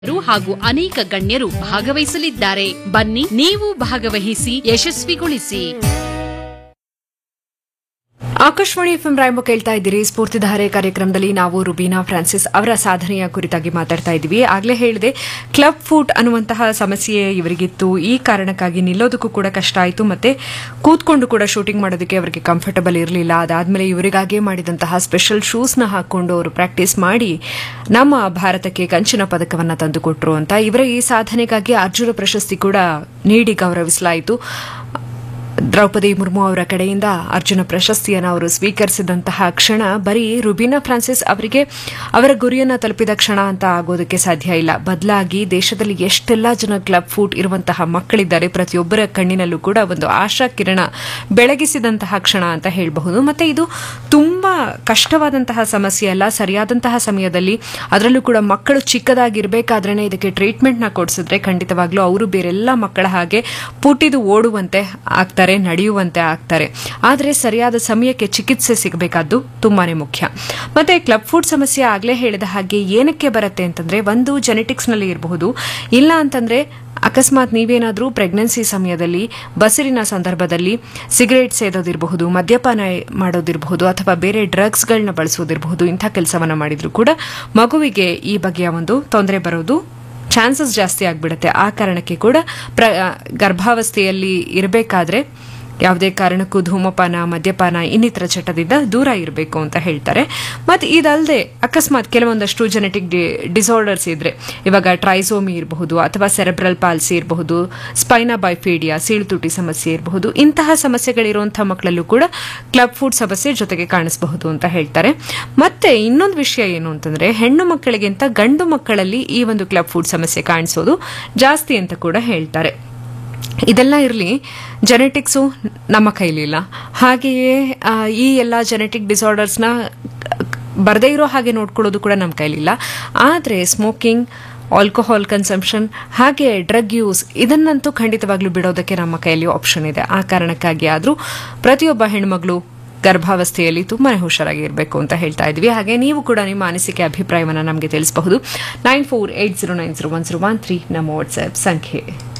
ರು ಹಾಗೂ ಅನೇಕ ಗಣ್ಯರು ಭಾಗವಹಿಸಲಿದ್ದಾರೆ ಬನ್ನಿ ನೀವು ಭಾಗವಹಿಸಿ ಯಶಸ್ವಿಗೊಳಿಸಿ ಆಕಾಶವಾಣಿ ಎಫ್ಎಂ ರಾಯಂಬ ಕೇಳ್ತಾ ಇದ್ದೀರಿ ಸ್ಫೂರ್ತಿಧಾರೆ ಕಾರ್ಯಕ್ರಮದಲ್ಲಿ ನಾವು ರುಬೀನಾ ಫ್ರಾನ್ಸಿಸ್ ಅವರ ಸಾಧನೆಯ ಕುರಿತಾಗಿ ಮಾತಾಡ್ತಾ ಇದ್ದೀವಿ ಆಗ್ಲೇ ಹೇಳಿದೆ ಕ್ಲಬ್ ಫುಟ್ ಅನ್ನುವಂತಹ ಸಮಸ್ಯೆ ಇವರಿಗಿತ್ತು ಈ ಕಾರಣಕ್ಕಾಗಿ ನಿಲ್ಲೋದಕ್ಕೂ ಕೂಡ ಕಷ್ಟ ಆಯಿತು ಮತ್ತೆ ಕೂತ್ಕೊಂಡು ಕೂಡ ಶೂಟಿಂಗ್ ಮಾಡೋದಕ್ಕೆ ಅವರಿಗೆ ಕಂಫರ್ಟಬಲ್ ಇರಲಿಲ್ಲ ಅದಾದ್ಮೇಲೆ ಇವರಿಗಾಗೇ ಮಾಡಿದಂತಹ ಸ್ಪೆಷಲ್ ಶೂಸ್ನ ಹಾಕೊಂಡು ಅವರು ಪ್ರಾಕ್ಟೀಸ್ ಮಾಡಿ ನಮ್ಮ ಭಾರತಕ್ಕೆ ಕಂಚಿನ ಪದಕವನ್ನ ತಂದುಕೊಟ್ರು ಅಂತ ಇವರ ಈ ಸಾಧನೆಗಾಗಿ ಅರ್ಜುನ ಪ್ರಶಸ್ತಿ ಕೂಡ ನೀಡಿ ಗೌರವಿಸಲಾಯಿತು ದ್ರೌಪದಿ ಮುರ್ಮು ಅವರ ಕಡೆಯಿಂದ ಅರ್ಜುನ ಪ್ರಶಸ್ತಿಯನ್ನು ಅವರು ಸ್ವೀಕರಿಸಿದಂತಹ ಕ್ಷಣ ಬರೀ ರುಬೀನಾ ಫ್ರಾನ್ಸಿಸ್ ಅವರಿಗೆ ಅವರ ಗುರಿಯನ್ನು ತಲುಪಿದ ಕ್ಷಣ ಅಂತ ಆಗೋದಕ್ಕೆ ಸಾಧ್ಯ ಇಲ್ಲ ಬದಲಾಗಿ ದೇಶದಲ್ಲಿ ಎಷ್ಟೆಲ್ಲ ಜನ ಕ್ಲಬ್ ಫುಟ್ ಇರುವಂತಹ ಮಕ್ಕಳಿದ್ದಾರೆ ಪ್ರತಿಯೊಬ್ಬರ ಕಣ್ಣಿನಲ್ಲೂ ಕೂಡ ಒಂದು ಆಶಾ ಕಿರಣ ಬೆಳಗಿಸಿದಂತಹ ಕ್ಷಣ ಅಂತ ಹೇಳಬಹುದು ಮತ್ತೆ ಇದು ತುಂಬಾ ಕಷ್ಟವಾದಂತಹ ಸಮಸ್ಯೆ ಅಲ್ಲ ಸರಿಯಾದಂತಹ ಸಮಯದಲ್ಲಿ ಅದರಲ್ಲೂ ಕೂಡ ಮಕ್ಕಳು ಚಿಕ್ಕದಾಗಿರ್ಬೇಕಾದ್ರೇನೆ ಇದಕ್ಕೆ ಟ್ರೀಟ್ಮೆಂಟ್ನ ಕೊಡಿಸಿದ್ರೆ ಖಂಡಿತವಾಗ್ಲೂ ಅವರು ಬೇರೆಲ್ಲ ಮಕ್ಕಳ ಹಾಗೆ ಪುಟಿದು ಓಡುವಂತೆ ಆಗ್ತಾರೆ ನಡೆಯುವಂತೆ ಆಗ್ತಾರೆ ಆದರೆ ಸರಿಯಾದ ಸಮಯಕ್ಕೆ ಚಿಕಿತ್ಸೆ ಸಿಗಬೇಕಾದ್ದು ತುಂಬಾನೇ ಮುಖ್ಯ ಮತ್ತೆ ಕ್ಲಬ್ ಫುಡ್ ಸಮಸ್ಯೆ ಆಗ್ಲೇ ಹೇಳಿದ ಹಾಗೆ ಏನಕ್ಕೆ ಬರುತ್ತೆ ಅಂತಂದ್ರೆ ಒಂದು ಜೆನೆಟಿಕ್ಸ್ ನಲ್ಲಿ ಇರಬಹುದು ಇಲ್ಲ ಅಂತಂದ್ರೆ ಅಕಸ್ಮಾತ್ ನೀವೇನಾದರೂ ಪ್ರೆಗ್ನೆನ್ಸಿ ಸಮಯದಲ್ಲಿ ಬಸಿರಿನ ಸಂದರ್ಭದಲ್ಲಿ ಸಿಗರೇಟ್ ಸೇದೋದಿರಬಹುದು ಮದ್ಯಪಾನ ಮಾಡೋದಿರಬಹುದು ಅಥವಾ ಬೇರೆ ಡ್ರಗ್ಸ್ಗಳನ್ನ ಬಳಸೋದಿರಬಹುದು ಇಂಥ ಕೆಲಸವನ್ನ ಮಾಡಿದ್ರು ಕೂಡ ಮಗುವಿಗೆ ಈ ಬಗೆಯ ಒಂದು ತೊಂದರೆ ಬರೋದು ಚಾನ್ಸಸ್ ಜಾಸ್ತಿ ಆಗಿಬಿಡುತ್ತೆ ಆ ಕಾರಣಕ್ಕೆ ಕೂಡ ಪ್ರ ಗರ್ಭಾವಸ್ಥೆಯಲ್ಲಿ ಇರಬೇಕಾದ್ರೆ ಯಾವುದೇ ಕಾರಣಕ್ಕೂ ಧೂಮಪಾನ ಮದ್ಯಪಾನ ಇನ್ನಿತರ ಚಟದಿಂದ ದೂರ ಇರಬೇಕು ಅಂತ ಹೇಳ್ತಾರೆ ಮತ್ತು ಇದಲ್ಲದೆ ಅಕಸ್ಮಾತ್ ಕೆಲವೊಂದಷ್ಟು ಜೆನೆಟಿಕ್ ಡಿಸಾರ್ಡರ್ಸ್ ಇದ್ರೆ ಇವಾಗ ಟ್ರೈಸೋಮಿ ಇರಬಹುದು ಅಥವಾ ಸೆರೆಬ್ರಲ್ ಪಾಲ್ಸಿ ಇರಬಹುದು ಸ್ಪೈನಾ ಬೈಫೀಡಿಯಾ ಸೀಳುತುಟಿ ಸಮಸ್ಯೆ ಇರಬಹುದು ಇಂತಹ ಸಮಸ್ಯೆಗಳಿರುವಂತಹ ಮಕ್ಕಳಲ್ಲೂ ಕೂಡ ಕ್ಲಬ್ ಫುಡ್ ಸಮಸ್ಯೆ ಜೊತೆಗೆ ಕಾಣಿಸಬಹುದು ಅಂತ ಹೇಳ್ತಾರೆ ಮತ್ತೆ ಇನ್ನೊಂದು ವಿಷಯ ಏನು ಅಂತಂದ್ರೆ ಹೆಣ್ಣು ಮಕ್ಕಳಿಗಿಂತ ಗಂಡು ಮಕ್ಕಳಲ್ಲಿ ಈ ಒಂದು ಕ್ಲಬ್ ಫುಡ್ ಸಮಸ್ಯೆ ಕಾಣಿಸೋದು ಜಾಸ್ತಿ ಅಂತ ಕೂಡ ಹೇಳ್ತಾರೆ ಇದೆಲ್ಲ ಇರಲಿ ಜೆನೆಟಿಕ್ಸು ನಮ್ಮ ಕೈಲಿಲ್ಲ ಹಾಗೆಯೇ ಆ, ಈ ಎಲ್ಲ ಜೆನೆಟಿಕ್ ಡಿಸಾರ್ಡರ್ಸ್ನ ಬರದೇ ಇರೋ ಹಾಗೆ ನೋಡ್ಕೊಳ್ಳೋದು ಕೂಡ ನಮ್ಮ ಕೈಲಿಲ್ಲ ಆದರೆ ಸ್ಮೋಕಿಂಗ್ ಆಲ್ಕೋಹಾಲ್ ಕನ್ಸಂಪ್ಷನ್ ಹಾಗೆ ಡ್ರಗ್ ಯೂಸ್ ಇದನ್ನಂತೂ ಖಂಡಿತವಾಗ್ಲೂ ಬಿಡೋದಕ್ಕೆ ನಮ್ಮ ಕೈಯಲ್ಲಿ ಆಪ್ಷನ್ ಇದೆ ಆ ಕಾರಣಕ್ಕಾಗಿ ಆದರೂ ಪ್ರತಿಯೊಬ್ಬ ಹೆಣ್ಮಗಳು ಗರ್ಭಾವಸ್ಥೆಯಲ್ಲಿ ತುಂಬಾ ಹುಷಾರಾಗಿ ಇರಬೇಕು ಅಂತ ಹೇಳ್ತಾ ಇದ್ವಿ ಹಾಗೆ ನೀವು ಕೂಡ ನಿಮ್ಮ ಅನಿಸಿಕೆ ಅಭಿಪ್ರಾಯವನ್ನು ನಮಗೆ ತಿಳಿಸಬಹುದು nine four eight zero nine zero one zero one three ನಮ್ಮ ವಾಟ್ಸ್ಆಪ್ ಸಂಖ್ಯೆ